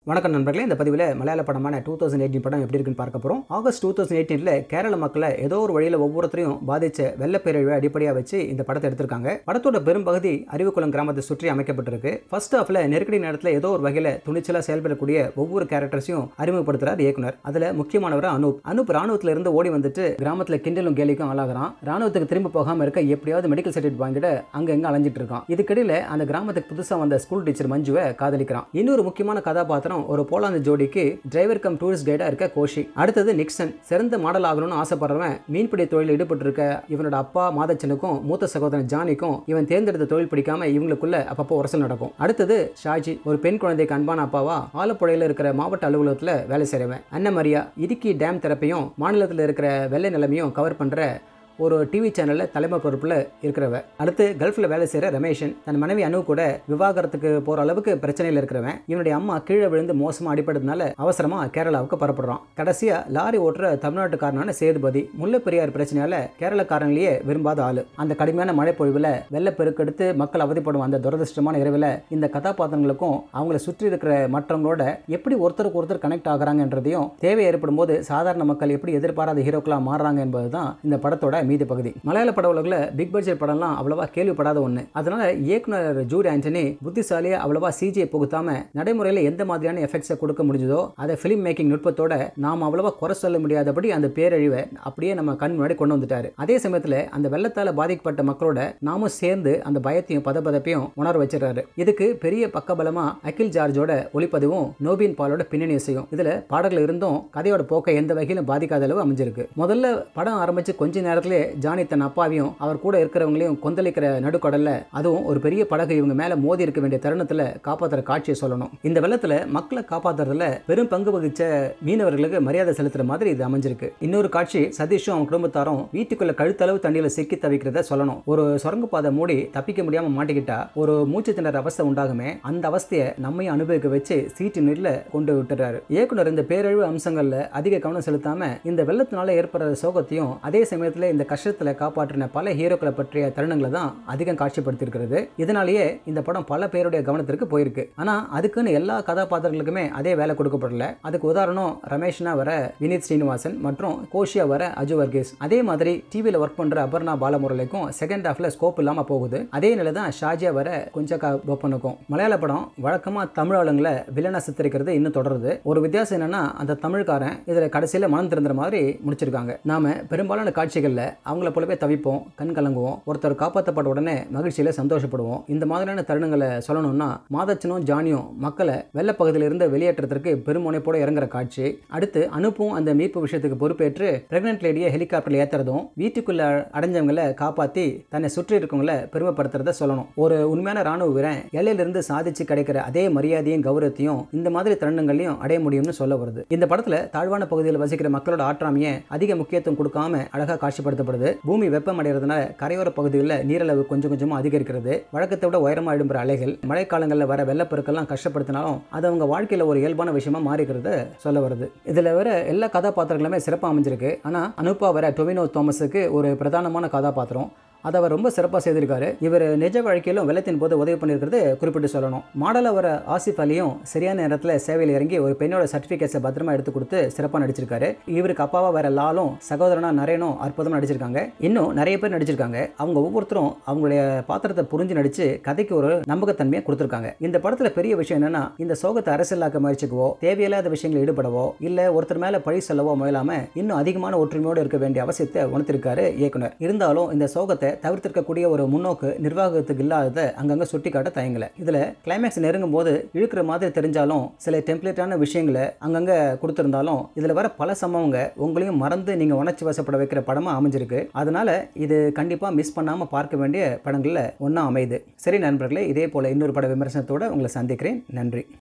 வணக்கம் நண்பர்களே இந்த பதிவில் மலையாள படமான டூ தௌசண்ட் எயிட்டீன் படம் எப்படி இருக்குன்னு பார்க்க போகிறோம் ஆகஸ்ட் டூ தௌசண்ட் எயிட்டீனில் கேரள மக்களை ஏதோ ஒரு வழியில் ஒவ்வொருத்தரையும் பாதித்த வெள்ளப்பேரழிவை அடிப்படையாக வச்சு இந்த படத்தை எடுத்திருக்காங்க படத்தோட பெரும்பகுதி அறிவுக்குளம் கிராமத்தை சுற்றி அமைக்கப்பட்டிருக்கு ஃபர்ஸ்ட் ஹாஃபில் நெருக்கடி நேரத்தில் ஏதோ ஒரு வகையில் துணிச்சலாக செயல்படக்கூடிய ஒவ்வொரு கேரக்டர்ஸையும் அறிமுகப்படுத்துறார் இயக்குனர் அதில் முக்கியமானவர் அனூப் அனூப் ராணுவத்தில் இருந்து ஓடி வந்துட்டு கிராமத்தில் கிண்டலும் கேலிக்கும் ஆளாகிறான் ராணுவத்துக்கு திரும்ப போகாமல் இருக்க எப்படியாவது மெடிக்கல் சர்டிஃபிகேட் வாங்கிட்டு அங்கே எங்கே அலைஞ்சிட்டு இருக்கான் இதுக்கிடையில் அந்த கிராமத்துக்கு புதுசாக வந்த ஸ்கூல் டீச்சர் மஞ்சுவை காதலிக்கிறான் இன்னொரு முக்கியமான கதாபாத்திரம் ஒரு போலாந்து ஜோடிக்கு டிரைவர் கம் டூரிஸ்ட் கைடாக இருக்க கோஷி அடுத்தது நிக்சன் சிறந்த மாடல் ஆகணும்னு ஆசைப்படுறவன் மீன்பிடி தொழில் ஈடுபட்டிருக்க இவனோட அப்பா மாதச்சனுக்கும் மூத்த சகோதரன் ஜானிக்கும் இவன் தேர்ந்தெடுத்த தொழில் பிடிக்காம இவங்களுக்குள்ள அப்பப்போ உரசல் நடக்கும் அடுத்தது ஷாஜி ஒரு பெண் குழந்தைக்கு அன்பான அப்பாவா ஆலப்புழையில் இருக்கிற மாவட்ட அலுவலகத்தில் வேலை செய்கிறவன் அன்னமரியா இடுக்கி டேம் திறப்பையும் மாநிலத்தில் இருக்கிற வெள்ளை நிலைமையும் கவர் பண்ணுற ஒரு டிவி சேனலில் தலைமை பொறுப்பில் இருக்கிறவ அடுத்து கல்ஃபில் வேலை செய்கிற ரமேஷன் தன் மனைவி அனு கூட விவாகரத்துக்கு போகிற அளவுக்கு பிரச்சனையில் இருக்கிறவன் இவனுடைய அம்மா கீழே விழுந்து மோசமாக அடிப்பட்டதுனால அவசரமாக கேரளாவுக்கு பரப்புடுறான் கடைசியாக லாரி ஓட்டுற தமிழ்நாட்டுக்காரனான சேதுபதி முல்லைப்பெரியார் பிரச்சனையால் கேரளக்காரங்களையே விரும்பாத ஆள் அந்த கடுமையான மழை பொழிவில் வெள்ளப்பெருக்கெடுத்து மக்கள் அவதிப்படும் அந்த துரதிருஷ்டமான இரவில் இந்த கதாபாத்திரங்களுக்கும் அவங்கள சுற்றி இருக்கிற மற்றவங்களோட எப்படி ஒருத்தருக்கு ஒருத்தர் கனெக்ட் ஆகுறாங்கன்றதையும் தேவை ஏற்படும் போது சாதாரண மக்கள் எப்படி எதிர்பாராத ஹீரோக்களாக மாறுறாங்க என்பது தான் இந்த படத்தோட மீதி பகுதி மலையாள பட உலகில் பிக் பட்ஜெட் படம்லாம் அவ்வளவா கேள்விப்படாத ஒன்று அதனால இயக்குனர் ஜூட் ஆண்டனி புத்திசாலியாக அவ்வளவா சிஜியை புகுத்தாம நடைமுறையில் எந்த மாதிரியான எஃபெக்ட்ஸை கொடுக்க முடிஞ்சதோ அதை ஃபிலிம் மேக்கிங் நுட்பத்தோட நாம் அவ்வளவா குறை சொல்ல முடியாதபடி அந்த பேரழிவை அப்படியே நம்ம கண் முன்னாடி கொண்டு வந்துட்டாரு அதே சமயத்தில் அந்த வெள்ளத்தால் பாதிக்கப்பட்ட மக்களோட நாமும் சேர்ந்து அந்த பயத்தையும் பதபதப்பையும் உணர வச்சிடறாரு இதுக்கு பெரிய பக்கபலமா அகில் ஜார்ஜோட ஒளிப்பதிவும் நோபின் பாலோட பின்னணி இசையும் இதுல பாடல்கள் இருந்தும் கதையோட போக்கை எந்த வகையிலும் பாதிக்காத அளவு அமைஞ்சிருக்கு முதல்ல படம் ஆரம்பிச்சு கொஞ்ச நேரத்திலே ஜானி தன் அப்பாவையும் அவர் கூட இருக்கிறவங்களையும் கொந்தளிக்கிற நடுக்கடல்ல அதுவும் ஒரு பெரிய படகு இவங்க மேல மோதி இருக்க வேண்டிய தருணத்துல காப்பாத்துற காட்சியை சொல்லணும் இந்த வெள்ளத்துல மக்களை காப்பாத்துறதுல பெரும் பங்கு வகிச்ச மீனவர்களுக்கு மரியாதை செலுத்துற மாதிரி இது அமைஞ்சிருக்கு இன்னொரு காட்சி சதீஷும் அவன் குடும்பத்தாரும் வீட்டுக்குள்ள கழுத்தளவு தண்ணியில சிக்கி தவிக்கிறத சொல்லணும் ஒரு சுரங்கப்பாதை மூடி தப்பிக்க முடியாம மாட்டிக்கிட்டா ஒரு மூச்சு திணற அவஸ்தை உண்டாகுமே அந்த அவஸ்தையை நம்மையும் அனுபவிக்க வச்சு சீட்டு நெல்ல கொண்டு விட்டுறாரு இயக்குனர் இந்த பேரழிவு அம்சங்கள்ல அதிக கவனம் செலுத்தாம இந்த வெள்ளத்தினால ஏற்படுற சோகத்தையும் அதே சமயத்துல இந்த கஷ்டத்துல காப்பாற்றின பல ஹீரோக்களை பற்றிய தருணங்களை தான் அதிகம் காட்சிப்படுத்தியிருக்கிறது இதனாலேயே இந்த படம் பல பேருடைய கவனத்திற்கு போயிருக்கு ஆனா அதுக்குன்னு எல்லா கதாபாத்திரங்களுக்குமே அதே வேலை கொடுக்கப்படல அதுக்கு உதாரணம் ரமேஷ்னா வர வினீத் ஸ்ரீனிவாசன் மற்றும் கோஷியா வர அஜு வர்கேஸ் அதே மாதிரி டிவியில் ஒர்க் பண்ற அபர்ணா பாலமுரளிக்கும் செகண்ட் ஹாஃப்ல ஸ்கோப் இல்லாம போகுது அதே நிலை தான் ஷாஜியா வர குஞ்சக்கா போப்பனுக்கும் மலையாள படம் வழக்கமா தமிழ் ஆளுங்களை வில்லனா சித்தரிக்கிறது இன்னும் தொடருது ஒரு வித்தியாசம் என்னன்னா அந்த தமிழ்காரன் இதுல கடைசியில மனம் திறந்துற மாதிரி முடிச்சிருக்காங்க நாம பெரும்பாலான காட்சிகள்ல அவங்கள போலவே தவிப்போம் கண் கலங்குவோம் ஒருத்தர் காப்பாற்றப்பட்ட உடனே மகிழ்ச்சியில சந்தோஷப்படுவோம் இந்த மாதிரியான தருணங்களை சொல்லணும்னா மாதச்சனும் ஜானியும் மக்களை வெள்ளப்பகுதியிலிருந்து வெளியேற்றத்திற்கு பெருமுனைப்போட இறங்குற காட்சி அடுத்து அனுப்பும் அந்த மீட்பு விஷயத்துக்கு பொறுப்பேற்று பிரெக்னென்ட் லேடியை ஹெலிகாப்டர்ல ஏத்துறதும் வீட்டுக்குள்ள அடைஞ்சவங்களை காப்பாத்தி தன்னை சுற்றி இருக்கவங்களை பெருமைப்படுத்துறத சொல்லணும் ஒரு உண்மையான ராணுவ வீரன் எல்லையிலிருந்து சாதிச்சு கிடைக்கிற அதே மரியாதையும் கௌரவத்தையும் இந்த மாதிரி தருணங்களையும் அடைய முடியும்னு சொல்ல வருது இந்த படத்துல தாழ்வான பகுதியில் வசிக்கிற மக்களோட ஆற்றாமையை அதிக முக்கியத்துவம் கொடுக்காம அழகா காட்சிப்படுத்தப்படுது பூமி வெப்பம் அடைகிறதுனால கரையோர பகுதிகளில் நீரளவு கொஞ்சம் கொஞ்சமா அதிகரிக்கிறது வழக்கத்தை விட உயரமா எழும்புற அலைகள் மழைக்காலங்களில் வர வெள்ளப்பெருக்கெல்லாம் கஷ்டப்படுத்தினாலும் அது அவங்க வாழ்க்கையில ஒரு இயல்பான விஷயமா மாறிக்கிறத சொல்ல வருது இதுல வர எல்லா கதாபாத்திரங்களுமே சிறப்பாக அமைஞ்சிருக்கு ஆனா அனுப்பா வர டொவினோ தோமஸுக்கு ஒரு பிரதானமான கதாபாத்திரம் அதை அவர் ரொம்ப சிறப்பாக செய்திருக்காரு இவர் நிஜ வாழ்க்கையிலும் வெள்ளத்தின் போது உதவி பண்ணியிருக்கிறது குறிப்பிட்டு சொல்லணும் மாடல் வர ஆசிஃப் அலியும் சரியான நேரத்தில் சேவையில் இறங்கி ஒரு பெண்ணோட சர்டிஃபிகேட்ஸை பத்திரமா எடுத்து கொடுத்து சிறப்பாக நடிச்சிருக்காரு இவருக்கு அப்பாவா வர லாலும் சகோதரனா நரேனும் அற்புதமாக நடிச்சிருக்காங்க இன்னும் நிறைய பேர் நடிச்சிருக்காங்க அவங்க ஒவ்வொருத்தரும் அவங்களுடைய பாத்திரத்தை புரிஞ்சு நடிச்சு கதைக்கு ஒரு நம்பகத்தன்மையை கொடுத்துருக்காங்க இந்த படத்தில் பெரிய விஷயம் என்னன்னா இந்த சோகத்தை அரசியலாக்க முயற்சிக்கவோ தேவையில்லாத விஷயங்களை ஈடுபடவோ இல்லை ஒருத்தர் மேலே பழி சொல்லவோ முயலாம இன்னும் அதிகமான ஒற்றுமையோடு இருக்க வேண்டிய அவசியத்தை உணர்த்திருக்காரு இயக்குனர் இருந்தாலும் இந்த சோகத்தை தவிர்த்திருக்கக்கூடிய ஒரு முன்னோக்கு நிர்வாகத்துக்கு இல்லாததை அங்கங்கே சுட்டி காட்ட தயங்கல இதில் கிளைமேக்ஸ் நெருங்கும் போது இழுக்கிற மாதிரி தெரிஞ்சாலும் சில டெம்ப்ளேட்டான விஷயங்களை அங்கங்கே கொடுத்துருந்தாலும் இதில் வர பல சம்பவங்க உங்களையும் மறந்து நீங்கள் உணர்ச்சி வசப்பட வைக்கிற படமாக அமைஞ்சிருக்கு அதனால இது கண்டிப்பாக மிஸ் பண்ணாமல் பார்க்க வேண்டிய படங்களில் ஒன்றா அமையுது சரி நண்பர்களே இதே போல் இன்னொரு பட விமர்சனத்தோடு உங்களை சந்திக்கிறேன் நன்றி